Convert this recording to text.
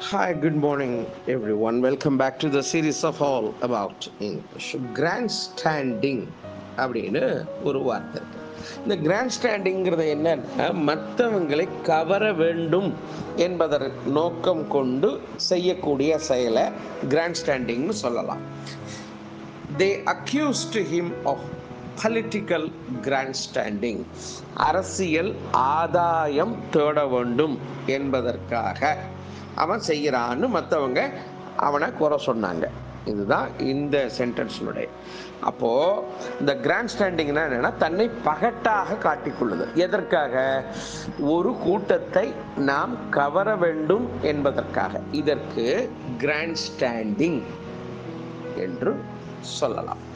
Hi, good morning, everyone. Welcome back to the series of all about English. Grandstanding அப்படின்னு ஒரு வார்த்தை இருக்கு இந்த கிராண்ட் ஸ்டாண்டிங்கிறது என்னன்னா மற்றவங்களை கவர வேண்டும் என்பதன் நோக்கம் கொண்டு செய்யக்கூடிய செயலை கிராண்ட் ஸ்டாண்டிங்னு சொல்லலாம் they accused him of political grandstanding அரசியல் ஆதாயம் தேட வேண்டும் என்பதற்காக அவன் செய்கிறான்னு மற்றவங்க அவனை குறை சொன்னாங்க இதுதான் இந்த சென்டென்ஸினுடைய அப்போது இந்த கிராண்ட் ஸ்டாண்டிங்னா என்னென்னா தன்னை பகட்டாக காட்டிக்கொள்ளுது எதற்காக ஒரு கூட்டத்தை நாம் கவர வேண்டும் என்பதற்காக இதற்கு கிராண்ட் ஸ்டாண்டிங் என்று சொல்லலாம்